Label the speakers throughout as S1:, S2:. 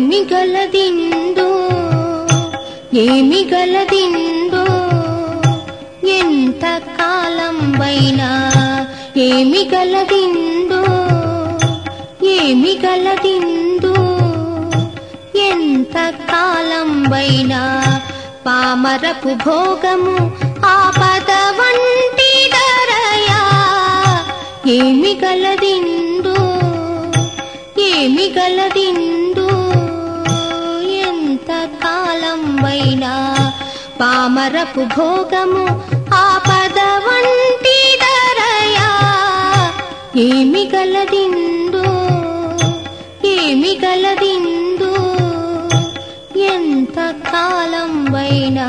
S1: ఏమి గలదిందో ఏమి గలదిందో ఎంత కాలం వైనా ఏమి గలదిందో ఏమి గలదిందో ఎంత కాలం వైనా పామరపు భోగము ఆపద వంటి ధరయా ఏమి గలదిందో ఏమి గలదిందో ఎంత కాలం వైనా పామరపు భోగము ఆపద వంటి ధరయా ఏమి గలదిందో ఏమి గలదిందో ఎంత కాలం వైనా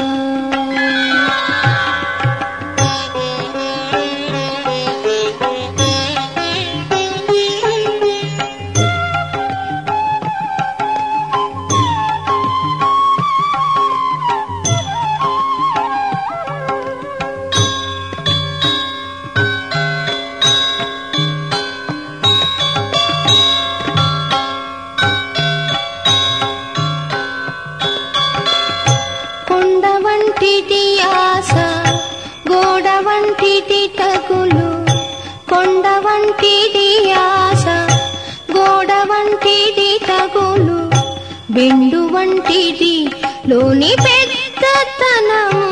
S1: కొండ వంటిది ఆశ గోడ వంటిది తగులు కొండ వంటిది ఆశ గోడ వంటిది తగులు బెండు వంటిది లోని పెద్దతనము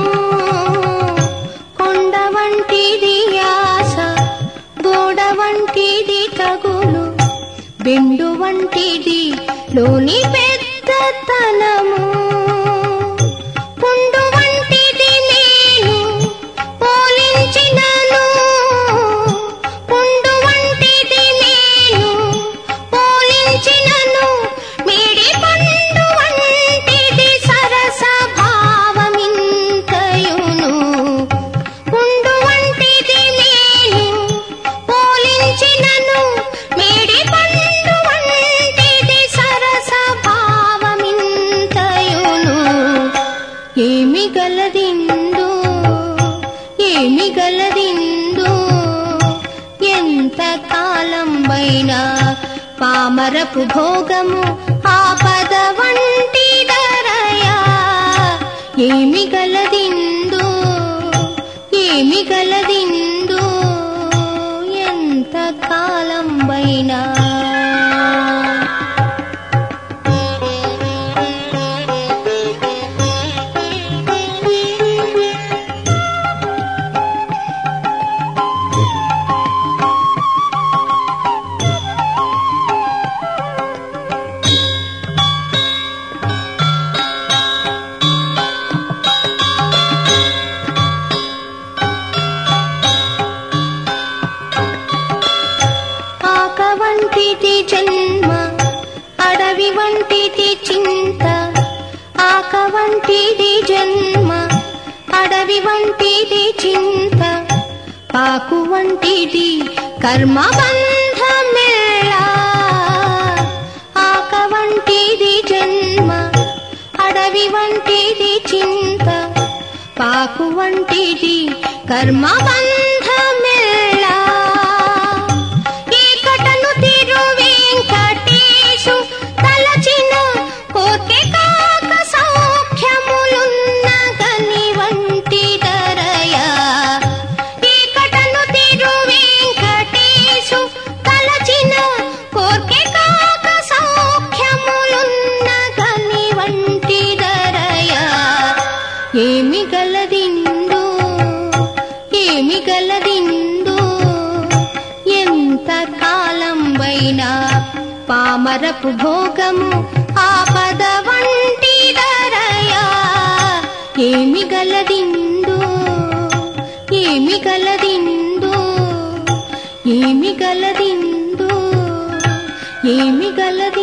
S1: కొండ వంటిది ఆశ గోడ వంటిది తగులు బెండు వంటిది లోని పెద్దతనము పుండు వంటిది నేను పోలించినను పుండు వంటిది నేను పోలించినను మిడి పండు వంటిది సరస భావమింతయును పుండు వంటిది నేను పోలించినను మిడి పండు వంటిది సరస భావమింతయును ఏమి గలదిందో ఏమి గలదిందో ఎంత కాలం వైనా పామరపు భోగము ఆపద వంటి ధరయా ఏమి గలదిందో ఏమి గలదిందో ఎంత కాలం వైనా ఆక వంటిది జన్మ అడవి వంటిది చింత ఆక వంటిది జన్మ అడవి వంటిది చింత పాకు వంటిది కర్మ బంధమేళ ఆక వంటిది జన్మ అడవి వంటిది చింత పాకు వంటిది కర్మ బంధమేళ ఈకటను తిరు వెంకటేశు తలచిన కోర్కె కాక సౌఖ్యములున్న గని వంటి ధరయా ఈకటను తిరు వెంకటేశు తలచిన కోర్కె కాక సౌఖ్యములున్న గని వంటి ధరయా ఏమి గలదిందో ఏమి గలదిందో ఎంత కాలం వైనా పామరపు భోగము ఆపద వంటి ధరయా ఏమి గలదిందో ఏమి గలదిందో ఏమి గలదిందో ఏమి గలది